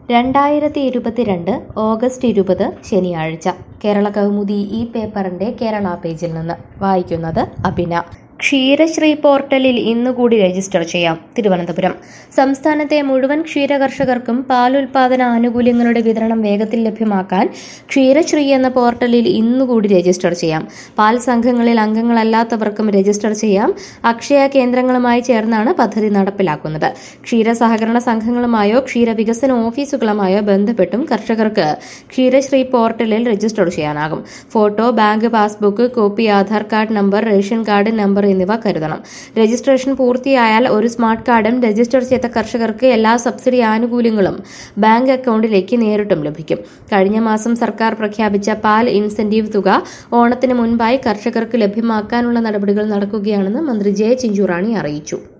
രണ്ടായിരത്തി ഇരുപത്തിരണ്ട് ഓഗസ്റ്റ് ഇരുപത് ശനിയാഴ്ച കേരള കൗമുദി ഈ പേപ്പറിന്റെ കേരള പേജിൽ നിന്ന് വായിക്കുന്നത് അഭിന ക്ഷീരശ്രീ പോർട്ടലിൽ ഇന്നുകൂടി രജിസ്റ്റർ ചെയ്യാം തിരുവനന്തപുരം സംസ്ഥാനത്തെ മുഴുവൻ ക്ഷീര കർഷകർക്കും പാൽ ഉൽപാദന ആനുകൂല്യങ്ങളുടെ വിതരണം വേഗത്തിൽ ലഭ്യമാക്കാൻ ക്ഷീരശ്രീ എന്ന പോർട്ടലിൽ ഇന്നുകൂടി രജിസ്റ്റർ ചെയ്യാം പാൽ സംഘങ്ങളിൽ അംഗങ്ങളല്ലാത്തവർക്കും രജിസ്റ്റർ ചെയ്യാം അക്ഷയ കേന്ദ്രങ്ങളുമായി ചേർന്നാണ് പദ്ധതി നടപ്പിലാക്കുന്നത് ക്ഷീര സഹകരണ സംഘങ്ങളുമായോ ക്ഷീര വികസന ഓഫീസുകളുമായോ ബന്ധപ്പെട്ടും കർഷകർക്ക് ക്ഷീരശ്രീ പോർട്ടലിൽ രജിസ്റ്റർ ചെയ്യാനാകും photo bank passbook copy Aadhaar card number ration card number എന്നിവ കരുതണം രജിസ്ട്രേഷൻ പൂർത്തിയായാൽ ഒരു സ്മാർട്ട് കാർഡും രജിസ്റ്റർ ചെയ്ത കർഷകർക്ക് എല്ലാ സബ്സിഡി ആനുകൂല്യങ്ങളും ബാങ്ക് അക്കൗണ്ടിലേക്ക് നേരിട്ടും ലഭിക്കും കഴിഞ്ഞ മാസം സർക്കാർ പ്രഖ്യാപിച്ച പാൽ ഇൻസെന്റീവ് തുക ഓണത്തിന് മുൻപായി കർഷകർക്ക് ലഭ്യമാക്കാനുള്ള നടപടികൾ നടക്കുകയാണെന്ന് മന്ത്രി ജെ ചിഞ്ചുറാണി അറിയിച്ചു